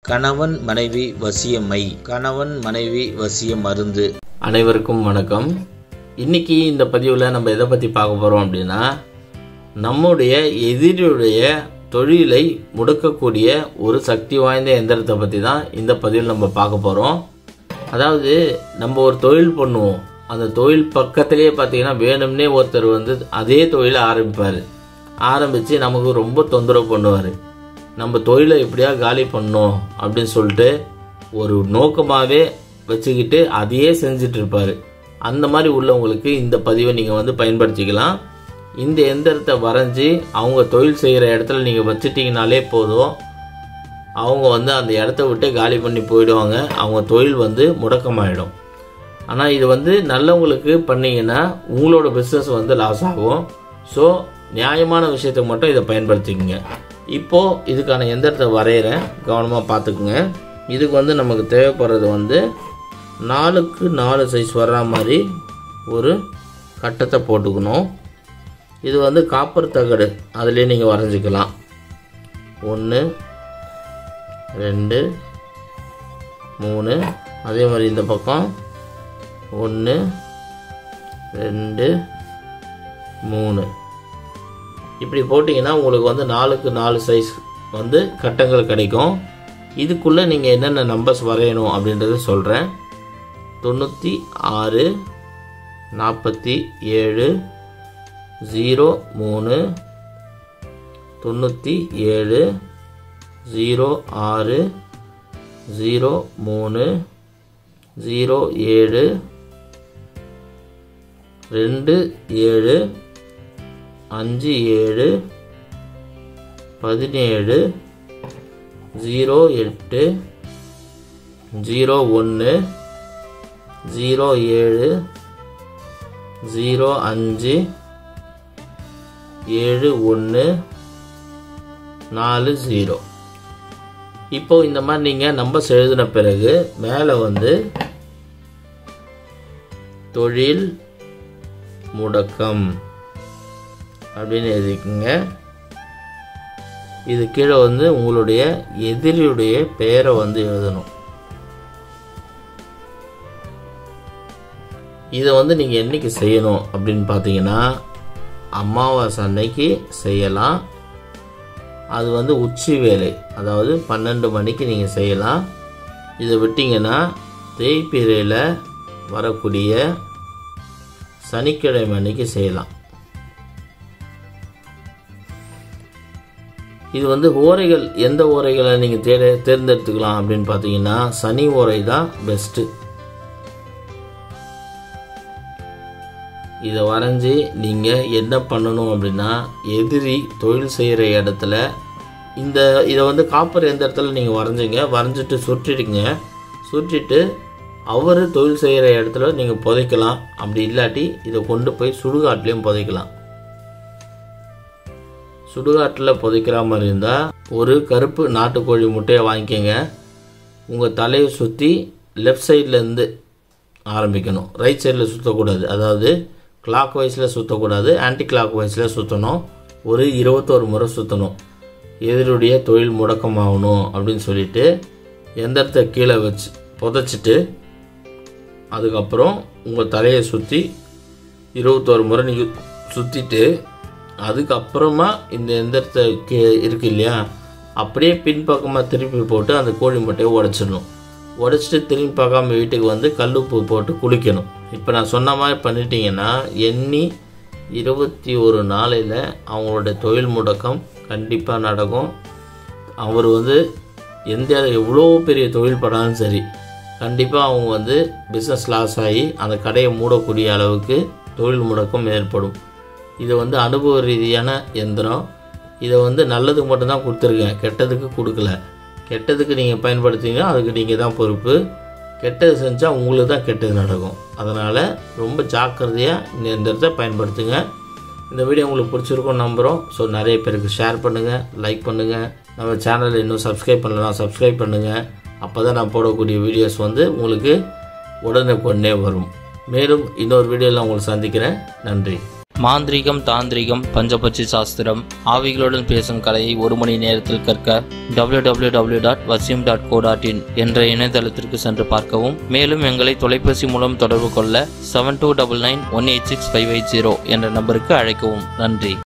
கணவன் மனைவி வசியமை கணவன் மனைவி வசிய மருந்து அனைவருக்கும் வணக்கம் இன்னைக்கு இந்த பதிவில் நம்ம எதை பற்றி பார்க்க போகிறோம் அப்படின்னா நம்முடைய எதிரியுடைய தொழிலை முடக்கக்கூடிய ஒரு சக்தி வாய்ந்த எந்திரத்தை பற்றி தான் இந்த பதிவில் நம்ம பார்க்க போகிறோம் அதாவது நம்ம ஒரு தொழில் பண்ணுவோம் அந்த தொழில் பக்கத்திலேயே பார்த்தீங்கன்னா வேணும்னே ஒருத்தர் வந்து அதே தொழிலை ஆரம்பிப்பார் ஆரம்பித்து நமக்கு ரொம்ப தொந்தரவு பண்ணுவார் நம்ம தொழிலை எப்படியா காலி பண்ணணும் அப்படின்னு சொல்லிட்டு ஒரு நோக்கமாகவே வச்சுக்கிட்டு அதையே செஞ்சுட்டு இருப்பார் அந்த மாதிரி உள்ளவங்களுக்கு இந்த பதிவை நீங்கள் வந்து பயன்படுத்திக்கலாம் இந்த எந்திரத்தை வரைஞ்சி அவங்க தொழில் செய்கிற இடத்துல நீங்கள் வச்சுட்டிங்கனாலே போதும் அவங்க வந்து அந்த இடத்த விட்டு காலி பண்ணி போயிடுவாங்க அவங்க தொழில் வந்து முடக்கமாயிடும் ஆனால் இது வந்து நல்லவங்களுக்கு பண்ணீங்கன்னா உங்களோட பிஸ்னஸ் வந்து லாஸ் ஆகும் ஸோ நியாயமான விஷயத்துக்கு மட்டும் இதை பயன்படுத்திக்கங்க இப்போது இதுக்கான எந்திரத்தை வரைகிறேன் கவனமாக பார்த்துக்குங்க இதுக்கு வந்து நமக்கு தேவைப்படுறது வந்து நாலுக்கு நாலு சைஸ் வர்ற மாதிரி ஒரு கட்டத்தை போட்டுக்கணும் இது வந்து காப்பர் தகடு அதுலேயே நீங்கள் வரைஞ்சிக்கலாம் ஒன்று ரெண்டு மூணு அதே மாதிரி இந்த பக்கம் ஒன்று ரெண்டு மூணு இப்படி போட்டிங்கன்னா உங்களுக்கு வந்து நாலுக்கு நாலு சைஸ் வந்து கட்டங்கள் கிடைக்கும் இதுக்குள்ளே நீங்கள் என்னென்ன நம்பர்ஸ் வரையணும் அப்படின்றத சொல்கிறேன் தொண்ணூற்றி ஆறு நாற்பத்தி ஏழு ஜீரோ மூணு தொண்ணூற்றி ஏழு ஜீரோ ஆறு ஜீரோ மூணு ஜீரோ ஏழு ரெண்டு ஏழு அஞ்சு ஏழு பதினேழு ஜீரோ எட்டு ஜீரோ ஒன்று ஜீரோ ஏழு ஜீரோ அஞ்சு ஏழு ஒன்று நாலு ஜீரோ இப்போ இந்த மாதிரி நீங்கள் நம்பர்ஸ் எழுதின பிறகு மேலே வந்து தொழில் முடக்கம் அப்படின்னு எழுதிக்கோங்க இது கீழே வந்து உங்களுடைய எதிரியுடைய பெயரை வந்து எழுதணும் இதை வந்து நீங்கள் என்னைக்கு செய்யணும் அப்படின்னு பார்த்தீங்கன்னா அமாவாசை அன்னைக்கு செய்யலாம் அது வந்து உச்சி வேலை அதாவது பன்னெண்டு மணிக்கு நீங்கள் செய்யலாம் இதை விட்டிங்கன்னா தேய்பிரையில் வரக்கூடிய சனிக்கிழமை அன்னைக்கு செய்யலாம் இது வந்து ஓரைகள் எந்த ஓரைகளை நீங்கள் தேட தேர்ந்தெடுத்துக்கலாம் அப்படின்னு பார்த்தீங்கன்னா சனி ஓரை தான் பெஸ்ட்டு இதை வரைஞ்சி நீங்கள் என்ன பண்ணணும் அப்படின்னா எதிரி தொழில் செய்கிற இடத்துல இந்த இதை வந்து காப்பர் எந்த இடத்துல நீங்கள் வரைஞ்சிங்க வரைஞ்சிட்டு சுற்றிடுங்க சுற்றிட்டு அவர் தொழில் செய்கிற இடத்துல நீங்கள் புதைக்கலாம் அப்படி இல்லாட்டி இதை கொண்டு போய் சுடுகாட்லேயும் புதைக்கலாம் சுடுகாட்டில் புதைக்கிற மாதிரி இருந்தால் ஒரு கருப்பு நாட்டுக்கோழி முட்டையை வாங்கிக்கோங்க உங்கள் தலையை சுற்றி லெஃப்ட் சைட்லேருந்து ஆரம்பிக்கணும் ரைட் சைடில் சுற்றக்கூடாது அதாவது கிளாக் வைஸில் சுற்றக்கூடாது ஆன்டி கிளாக் வைஸில் சுற்றணும் ஒரு இருபத்தோரு முறை சுற்றணும் எதிருடைய தொழில் முடக்கமாகணும் அப்படின்னு சொல்லிட்டு எந்திரத்தை கீழே வச்சு புதைச்சிட்டு அதுக்கப்புறம் உங்கள் தலையை சுற்றி இருபத்தோரு முறை நீங்கள் சுற்றிட்டு அதுக்கப்புறமா இந்த எந்திரத்தை கே இருக்கு இல்லையா அப்படியே பின்பக்கமாக திருப்பி போட்டு அந்த கோழி முட்டையை உடச்சிடணும் உடச்சிட்டு திரும்பி பார்க்காம வீட்டுக்கு வந்து கல்லுப்பு போட்டு குளிக்கணும் இப்போ நான் சொன்ன மாதிரி பண்ணிட்டீங்கன்னா எண்ணி இருபத்தி ஒரு நாளையில் அவங்களோட தொழில் முடக்கம் கண்டிப்பாக நடக்கும் அவர் வந்து எந்த எவ்வளோ பெரிய தொழில் பண்ணாலும் சரி கண்டிப்பாக அவங்க வந்து பிஸ்னஸ் லாஸ் ஆகி அந்த கடையை மூடக்கூடிய அளவுக்கு தொழில் முடக்கம் ஏற்படும் இது வந்து அனுபவ ரீதியான எந்திரம் இதை வந்து நல்லதுக்கு மட்டும்தான் கொடுத்துருக்கேன் கெட்டதுக்கு கொடுக்கல கெட்டதுக்கு நீங்கள் பயன்படுத்திங்கன்னா அதுக்கு நீங்கள் தான் பொறுப்பு கெட்டது செஞ்சால் உங்களுக்கு தான் கெட்டது நடக்கும் அதனால் ரொம்ப ஜாக்கிரதையாக இந்த எந்திரத்தை பயன்படுத்துங்க இந்த வீடியோ உங்களுக்கு பிடிச்சிருக்கும் நம்புகிறோம் ஸோ நிறைய பேருக்கு ஷேர் பண்ணுங்கள் லைக் பண்ணுங்கள் நம்ம சேனலை இன்னும் சப்ஸ்கிரைப் பண்ணலாம் சப்ஸ்கிரைப் பண்ணுங்கள் அப்போ தான் நான் போடக்கூடிய வீடியோஸ் வந்து உங்களுக்கு உடனுக்குடனே வரும் மேலும் இன்னொரு வீடியோவில் உங்களை சந்திக்கிறேன் நன்றி மாந்திரீகம் தாந்திரீகம் பஞ்சபட்சி சாஸ்திரம் ஆவிகளுடன் பேசும் கலையை ஒரு மணி நேரத்தில் கற்க www.vasim.co.in டாட் வசியம் டாட் கோ டாட் இன் என்ற இணையதளத்திற்கு சென்று பார்க்கவும் மேலும் எங்களை தொலைபேசி மூலம் தொடர்பு கொள்ள seven two double nine one eight six five eight zero என்ற நம்பருக்கு அழைக்கவும் நன்றி